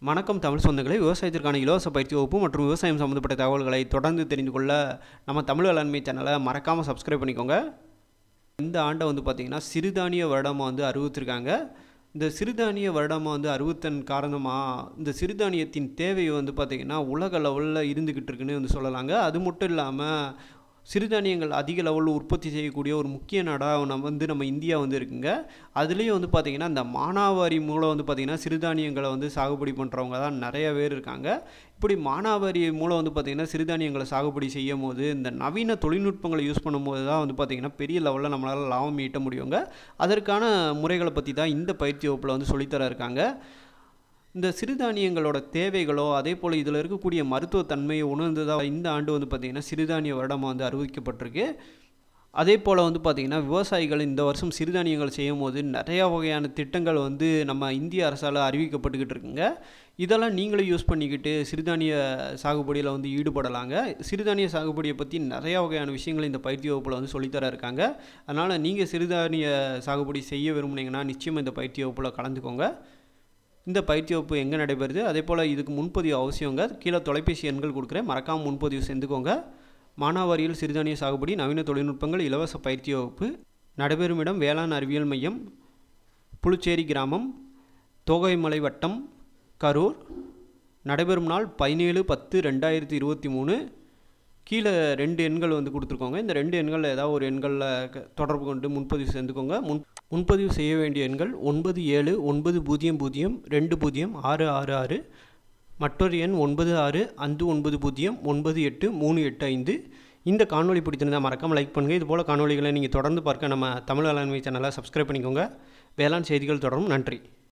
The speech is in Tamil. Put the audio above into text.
வணக்கம் தமிழ் சொந்தங்களே விவசாயத்திற்கான இலவச பயிற்சி வகுப்பு மற்றும் விவசாயம் சம்மந்தப்பட்ட தகவல்களை தொடர்ந்து தெரிந்து கொள்ள நம்ம தமிழ் வேளாண்மை சேனலை மறக்காமல் சப்ஸ்கிரைப் பண்ணிக்கோங்க இந்த ஆண்டை வந்து பார்த்திங்கன்னா சிறுதானிய வருடமாக வந்து அறிவித்திருக்காங்க இந்த சிறுதானிய வருடமாக வந்து அறிவித்தன் காரணமாக இந்த சிறுதானியத்தின் தேவை வந்து பார்த்திங்கன்னா உலக லெவலில் இருந்துக்கிட்டு இருக்குன்னு வந்து சொல்லலாங்க அது மட்டும் இல்லாமல் சிறுதானியங்கள் அதிக லெவலில் உற்பத்தி செய்யக்கூடிய ஒரு முக்கிய நாடாக நம்ம வந்து நம்ம இந்தியா வந்து இருக்குங்க அதுலேயும் வந்து பார்த்திங்கன்னா இந்த மானாவாரி மூலம் வந்து பார்த்திங்கன்னா சிறுதானியங்களை வந்து சாகுபடி பண்ணுறவங்க தான் நிறைய பேர் இருக்காங்க இப்படி மானாவாரி மூலம் வந்து பார்த்திங்கன்னா சிறுதானியங்களை சாகுபடி செய்யும் போது இந்த நவீன தொழில்நுட்பங்களை யூஸ் பண்ணும்போது தான் வந்து பார்த்திங்கன்னா பெரிய லெவலில் நம்மளால் லாபம் ஈட்ட முடியுங்க அதற்கான முறைகளை பற்றி தான் இந்த பயிற்சி வகுப்பில் வந்து சொல்லித்தர இருக்காங்க இந்த சிறுதானியங்களோட தேவைகளோ அதே போல் இதில் இருக்கக்கூடிய மருத்துவத்தன்மையை உணர்ந்ததாக இந்த ஆண்டு வந்து பார்த்திங்கன்னா சிறுதானிய வருடமாக வந்து அறிவிக்கப்பட்டிருக்கு அதே போல் வந்து பார்த்திங்கன்னா விவசாயிகள் இந்த வருஷம் சிறுதானியங்கள் செய்யும் போது நிறையா வகையான திட்டங்கள் வந்து நம்ம இந்திய அரசால் அறிவிக்கப்பட்டுக்கிட்டு இருக்குங்க இதெல்லாம் நீங்களும் யூஸ் பண்ணிக்கிட்டு சிறுதானிய சாகுபடியில் வந்து ஈடுபடலாங்க சிறுதானிய சாகுபடியை பற்றி நிறையா வகையான விஷயங்கள் இந்த பயிற்சி வகுப்பில் வந்து சொல்லித்தர இருக்காங்க அதனால் நீங்கள் சிறுதானிய சாகுபடி செய்ய விரும்புனீங்கன்னா நிச்சயம் இந்த பயிற்சி வகுப்பில் கலந்துக்கோங்க இந்த பயிற்சி வகுப்பு எங்கே நடைபெறுது அதே போல் இதுக்கு முன்பதிவு அவசியங்க கீழே தொலைபேசி எண்கள் கொடுக்குறேன் மறக்காமல் முன்பதிவு செஞ்சுக்கோங்க மானாவாரியில் சிறுதானிய சாகுபடி நவீன தொழில்நுட்பங்கள் இலவச பயிற்சி வகுப்பு நடைபெறும் இடம் வேளாண் அறிவியல் மையம் புழுச்சேரி கிராமம் தோகைமலை வட்டம் கரூர் நடைபெறும் நாள் பதினேழு பத்து ரெண்டாயிரத்தி இருபத்தி மூணு கீழே ரெண்டு எண்கள் வந்து கொடுத்துருக்கோங்க இந்த ரெண்டு எண்களில் ஏதாவது ஒரு எண்களில் க- தொடர்பு கொண்டு முன்பதிவு செஞ்சுக்கோங்க முன் முன்பதிவு செய்ய வேண்டிய எண்கள் ஒன்பது ஏழு ஒன்பது பூஜ்ஜியம் பூஜ்ஜியம் ரெண்டு பூஜ்ஜியம் ஆறு ஆறு ஆறு மற்றொரு எண் ஒன்பது ஆறு அஞ்சு ஒன்பது பூஜ்ஜியம் ஒன்பது எட்டு மூணு எட்டு ஐந்து இந்த காணொளி பிடிச்சிருந்தால் மறக்காமல் லைக் பண்ணுங்கள் இது போல் காணொளிகளை நீங்கள் தொடர்ந்து பார்க்க நம்ம தமிழ் வேளாண்மை சேனலை சப்ஸ்கிரைப் பண்ணிக்கோங்க வேளாண் செய்திகள் தொடரும் நன்றி